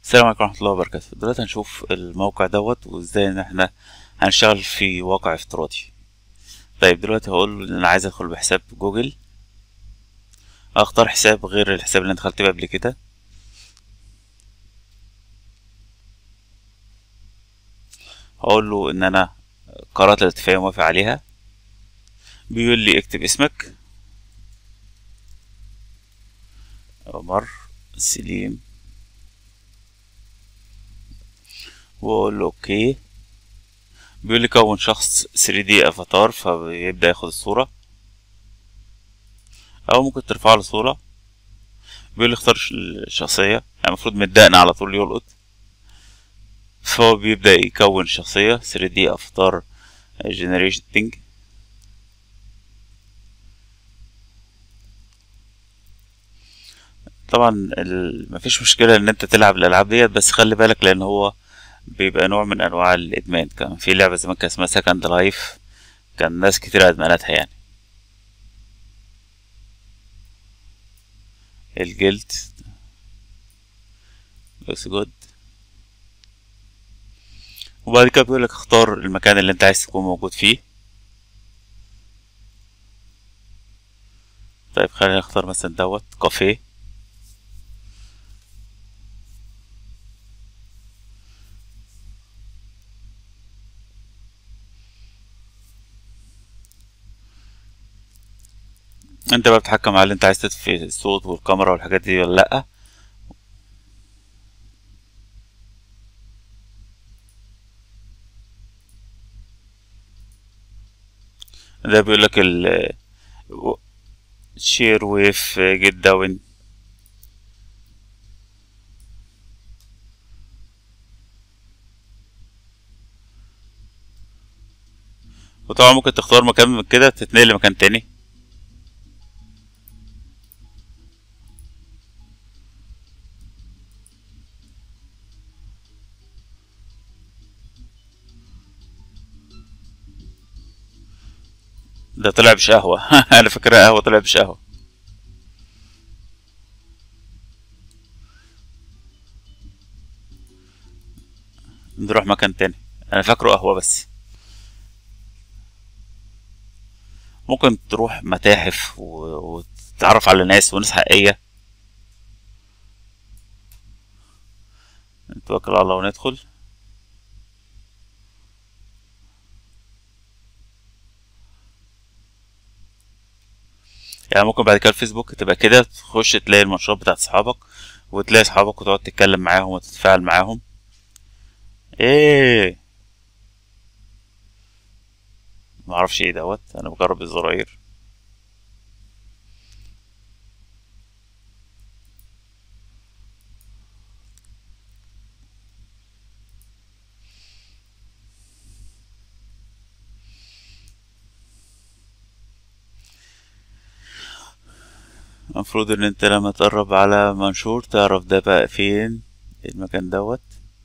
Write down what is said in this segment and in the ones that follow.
السلام عليكم ورحمة الله وبركاته دلوقتي هنشوف الموقع دوت وازاي ان احنا هنشتغل في واقع افتراضي طيب دلوقتي هقول له ان انا عايز ادخل بحساب جوجل اختار حساب غير الحساب اللي انا دخلت بيه قبل كده هقول له ان انا قرأت الاتفاقية موافق عليها بيقول لي اكتب اسمك عمر سليم واقول له اوكي بيقول لي كون شخص 3D افاتار فبيبدأ ياخد الصورة او ممكن ترفع له صورة بيقول لي اختار الشخصية يعني المفروض متدقن على طول يلقط فهو بيبدأ يكون شخصية 3D افاتار جنريتنج طبعا مفيش مشكلة ان انت تلعب الالعاب ديت بس خلي بالك لان هو بيبقى نوع من انواع الادمان كان في لعبة زمان كان اسمها سكند لايف كان ناس كتير ادمنتها يعني الجلد لوكس جود وبعد كده بيقولك اختار المكان اللي انت عايز تكون موجود فيه طيب خلينا نختار مثلا دوت كافيه انت بقى بتتحكم على اللي انت عايز تطفي الصوت والكاميرا والحاجات دي ولا لأ ده بيقول لك ال شير ويف جيت داون وطبعا ممكن تختار مكان من كده تتنقل لمكان تاني ده طلع مش قهوة أنا فاكرها قهوة طلع مش قهوة نروح مكان تاني أنا فاكره قهوة بس ممكن تروح متاحف وتتعرف على ناس وناس حقيقية نتوكل على الله وندخل يعني ممكن بعد كده الفيسبوك تبقى كده تخش تلاقي المنشورات بتاعت صحابك وتلاقي صحابك وتقعد تتكلم معاهم وتتفاعل معاهم ايه معرفش ايه دوت انا بجرب الزراير المفروض ان انت لما تقرب على منشور تعرف ده بقى فين المكان دوت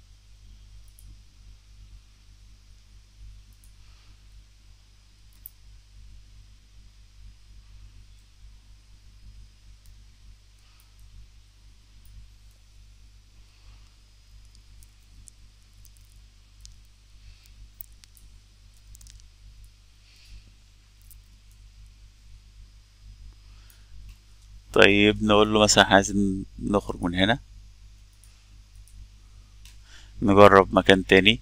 طيب نقول له مثلا عايزين نخرج من هنا نجرب مكان تاني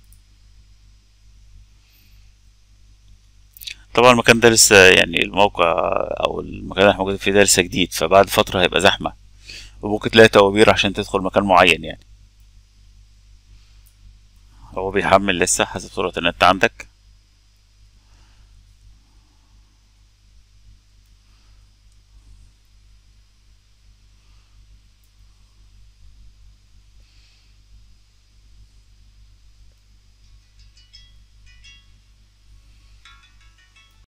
طبعا المكان ده لسه يعني الموقع او المكان اللي احنا موجودين فيه ده لسه جديد فبعد فترة هيبقى زحمة وممكن تلاقي توابير عشان تدخل مكان معين يعني هو بيحمل لسه حسب سرعة النت عندك